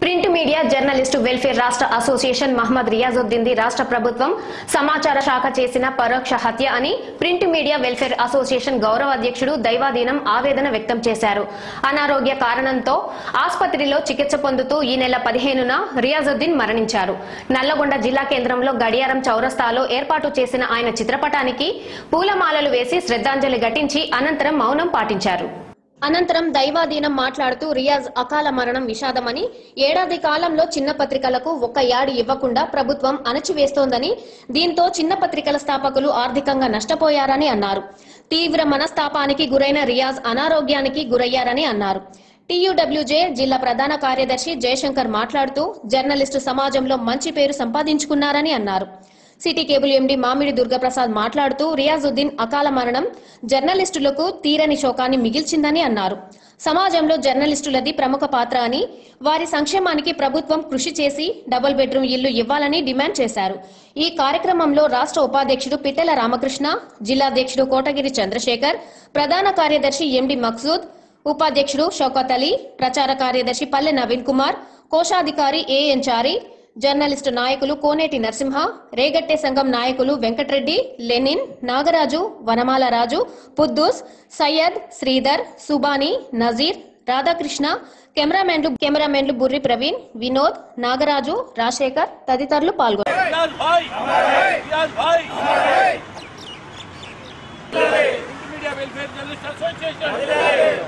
Print media journalist welfare రాష్ట్ర association Mohammed Riyazuddin ది రాష్ట్ర ప్రభుత్వం సమాచార శాఖ చేసిన పరోక్ష హత్య అని ప్రింట్ మీడియా వెల్ఫేర్ అసోసియేషన్ గౌరవ అధ్యక్షుడు దైవాదీనం ఆవేదన వ్యక్తం చేశారు అనారోగ్య కారణంతో ఆసుపత్రిలో చికిత్స పొందుతూ ఈ నెల పదిహేనున రియాజుద్దీన్ మరణించారు నల్లగొండ జిల్లా కేంద్రంలో గడియారం చౌరస్తాలో ఏర్పాటు చేసిన ఆయన చిత్రపటానికి పూలమాలలు వేసి శ్రద్ధాంజలి ఘటించి అనంతరం మౌనం పాటించారు అనంతరం దైవాధీనం మాట్లాడుతూ రియాజ్ అకాల మరణం విషాదమని ఏడాది కాలంలో చిన్న పత్రికలకు ఒక్క యాడి ఇవ్వకుండా ప్రభుత్వం అణచివేస్తోందని దీంతో చిన్న పత్రికల స్థాపకులు ఆర్థికంగా నష్టపోయారని అన్నారు తీవ్ర మనస్తాపానికి గురైన రియాజ్ అనారోగ్యానికి గురయ్యారని అన్నారు టీయూడబ్ల్యూజే జిల్లా ప్రధాన కార్యదర్శి జయశంకర్ మాట్లాడుతూ జర్నలిస్టు సమాజంలో మంచి పేరు సంపాదించుకున్నారని అన్నారు సిటీ కేబుల్ ఎండి మామిడి దుర్గప్రసాద్ మాట్లాడుతూ రియాజుద్దీన్ అకాల మరణం జర్నలిస్టులకు తీరని శోకాన్ని మిగిల్చిందని అన్నారు సమాజంలో జర్నలిస్టులది ప్రముఖ పాత్ర అని వారి సంక్షేమానికి ప్రభుత్వం కృషి చేసి డబుల్ బెడ్రూమ్ ఇల్లు ఇవ్వాలని డిమాండ్ చేశారు ఈ కార్యక్రమంలో రాష్ట్ర ఉపాధ్యక్షుడు పిట్టెల రామకృష్ణ జిల్లాధ్యక్షుడు కోటగిరి చంద్రశేఖర్ ప్రధాన కార్యదర్శి ఎండి మక్సూద్ ఉపాధ్యక్షుడు షౌకత్ అలీ ప్రచార కార్యదర్శి పల్లె నవీన్ కుమార్ కోశాధికారి ఏఎన్ చారి జర్నలిస్టు నాయకులు కోనేటి నరసింహ రేగట్టె సంఘం నాయకులు వెంకటరెడ్డి లెనిన్ నాగరాజు వనమాల రాజు పుద్దూస్ సయ్యద్ శ్రీధర్ సుబాని నజీర్ రాధాకృష్ణ కెమెరామెన్లు కెమెరామెన్లు బుర్రి ప్రవీణ్ వినోద్ నాగరాజు రాజశేఖర్ తదితరులు పాల్గొన్నారు रियाज भाई रियाज भाई मीडिया वेलफेयर जर्नलिस्ट एसोसिएशन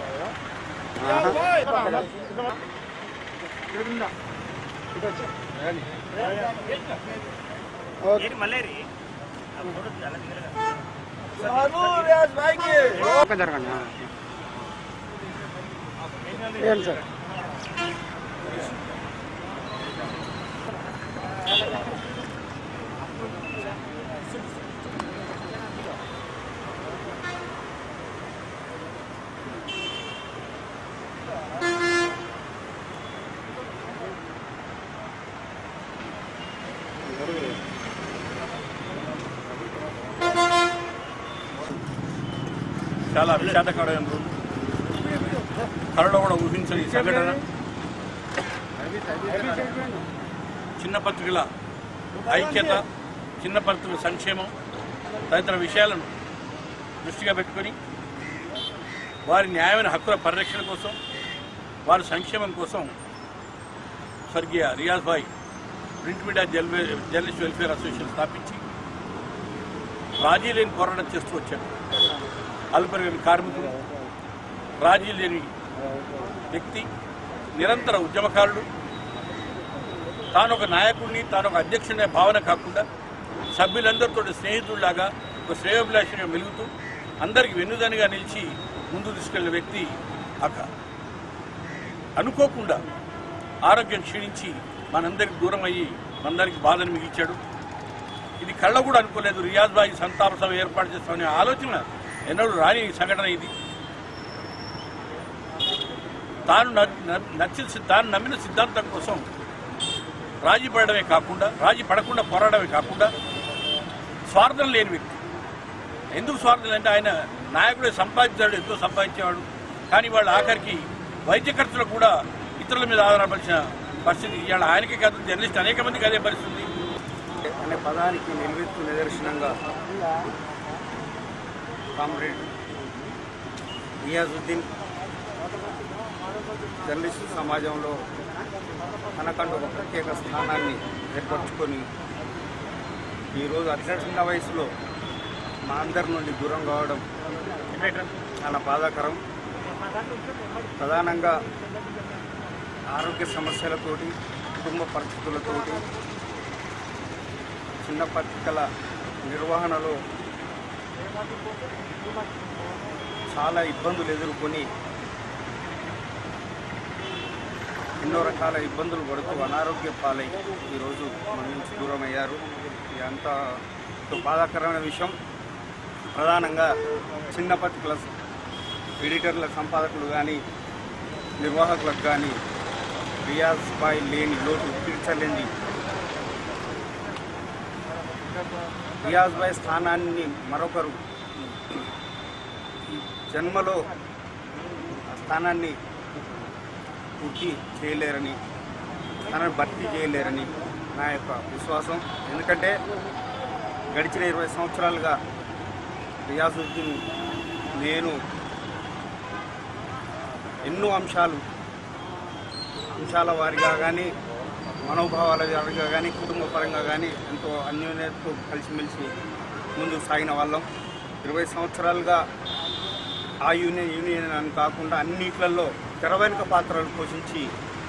పక్క జరగండి ఆ. ఏం సార్ చాలా విషాదకరమైన రోజు కళలో కూడా ఊహించని ఈ సంఘటన చిన్న పత్రికల ఐక్యత చిన్న పత్రికల సంక్షేమం తదితర విషయాలను దృష్టిగా పెట్టుకొని వారి న్యాయమైన హక్కుల పరిరక్షణ కోసం వారి సంక్షేమం కోసం స్వర్గీయ రియాజ్ భాయ్ ప్రింట్ మీడియా జల్వే జర్నలిస్ట్ వెల్ఫేర్ అసోసియేషన్ స్థాపించి రాజీ లేని పోరాటం చేస్తూ వచ్చాడు అల్పరిగని కార్మికుడు రాజీ లేని వ్యక్తి నిరంతర ఉద్యమకారుడు తాను ఒక నాయకుడిని తాను ఒక అధ్యక్షుడినే భావన కాకుండా సభ్యులందరితో స్నేహితుడిలాగా ఒక శ్రేయోభిలాషంగా మెలుగుతూ అందరికి వెన్నుదనిగా నిలిచి ముందు తీసుకెళ్లిన వ్యక్తి అక్క అనుకోకుండా ఆరోగ్యం క్షీణించి మనందరికి దూరం అయ్యి మనందరికి బాధను మిగిల్చాడు ఇది కళ్ళ కూడా అనుకోలేదు రియాజ్ బాయి సంతాప సభ ఏర్పాటు చేస్తామనే ఆలోచన ఎన్నడూ రాని సంఘటన ఇది తాను న- న- నచ్చిన సి- తాను నమ్మిన సిద్ధాంతం కోసం రాజీ పడడమే కాకుండా రాజీ పడకుండా పోరాడమే కాకుండా స్వార్థం లేని వ్యక్తి ఎందుకు స్వార్థం అంటే ఆయన నాయకుడే సంపాదించాడు ఎంతో సంపాదించేవాడు కానీ వాళ్ళ ఆఖరికి వైద్య ఖర్చులు కూడా ఇతరుల మీద ఆధారపడిన పరిస్థితి ఇవాళ ఆయనకే కాదు జర్నలిస్ట్ అనేక మందికి అదే పరిస్థితి ఉంది. అనే పదానికి నిలువెత్తు నిదర్శనంగా కామ్రేడ్ రియాజుద్దీన్ జర్నలిస్టు సమాజంలో తనకంటూ ఒక ప్రత్యేక స్థానాన్ని ఏర్పరచుకొని ఈరోజు అతి చిన్న వయసులో మా అందరి నుండి దూరం కావడం చాలా బాధాకరం ప్రధానంగా ఆరోగ్య సమస్యలతోటి కుటుంబ పరిస్థితులతోటి చిన్న పత్రికల నిర్వహణలో చాలా ఇబ్బందులు ఎదుర్కొని ఎన్నో రకాల ఇబ్బందులు పడుతూ అనారోగ్య పాలై ఈరోజు మన నుంచి దూరం అయ్యారు ఇది అంత ఒక బాధాకరమైన విషయం ప్రధానంగా చిన్న పత్రికల ఎడిటర్ల సంపాదకులు కానీ నిర్వాహకులకు కానీ రియాజ్ బాయ్ లేని లోటు తీర్చలేని రియాజ్ బాయ్ స్థానాన్ని మరొకరు ఈ జన్మలో ఆ స్థానాన్ని పూర్తి చేయలేరని తనను భర్తీ చేయలేరని నా యొక్క విశ్వాసం ఎందుకంటే గడిచిన ఇరవై సంవత్సరాలుగా రియాజుద్దీన్ నేను ఎన్నో అంశాలు అంశాల వారిగా కానీ మనోభావాల వారిగా కానీ కుటుంబ పరంగా కానీ ఎంతో అన్యోన్యతతో కలిసిమెలిసి ముందుకు సాగిన వాళ్ళం ఇరవై సంవత్సరాలుగా ఆ యూనియన్ యూనియన్ అని కాకుండా అన్నిట్లలో తెర వెనుక పాత్రలు పోషించి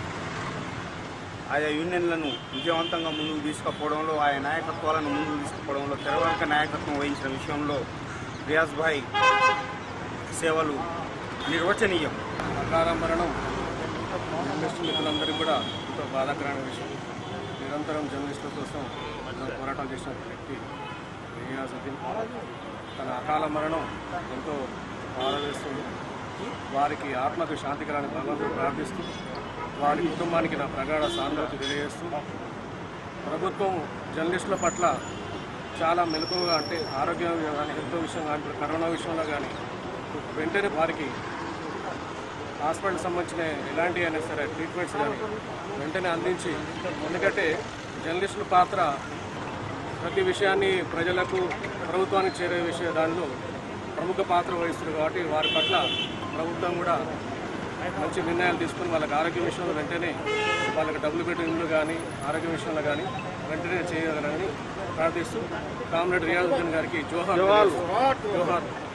ఆయా యూనియన్లను విజయవంతంగా ముందుకు తీసుకుపోవడంలో ఆయా నాయకత్వాలను ముందుకు తీసుకుపోవడంలో తెర వెనుక నాయకత్వం వహించిన విషయంలో రియాజ్ భాయ్ సేవలు నిర్వచనీయం అకాల మరణం జర్నలిస్టు మిత్రులందరికీ కూడా ఎంతో బాధాకరమైన విషయం నిరంతరం జర్నలిస్టుల కోసం ఎంతో పోరాటం చేసిన వ్యక్తి రియాజుద్దీన్ తన అకాల మరణం ఎంతో బాధ వేస్తుంది వారికి ఆత్మకు శాంతి కలని భగవంతుడు ప్రార్థిస్తూ వారి కుటుంబానికి నా ప్రగాఢ సానుభూతి తెలియజేస్తూ ప్రభుత్వం జర్నలిస్టుల పట్ల చాలా మెలకువగా అంటే ఆరోగ్యం కానీ హెల్త్ విషయం కానీ ఇప్పుడు కరోనా విషయంలో కానీ వెంటనే వారికి హాస్పిటల్ సంబంధించిన ఎలాంటి అయినా సరే ట్రీట్మెంట్స్ కానీ వెంటనే అందించి ఎందుకంటే జర్నలిస్టుల పాత్ర ప్రతి విషయాన్ని ప్రజలకు ప్రభుత్వానికి చేరే విషయ దానిలో ప్రముఖ పాత్ర వహిస్తుంది కాబట్టి వారి పట్ల ప్రభుత్వం కూడా మంచి నిర్ణయాలు తీసుకుని వాళ్ళకి ఆరోగ్య విషయంలో వెంటనే వాళ్ళకి డబ్బులు పెట్టింగ్లు కానీ ఆరోగ్య విషయంలో కానీ వెంటనే చేయగలరని ప్రార్థిస్తూ కామ్రేడ్ రియాజుద్దీన్ గారికి జోహార్ జోహార్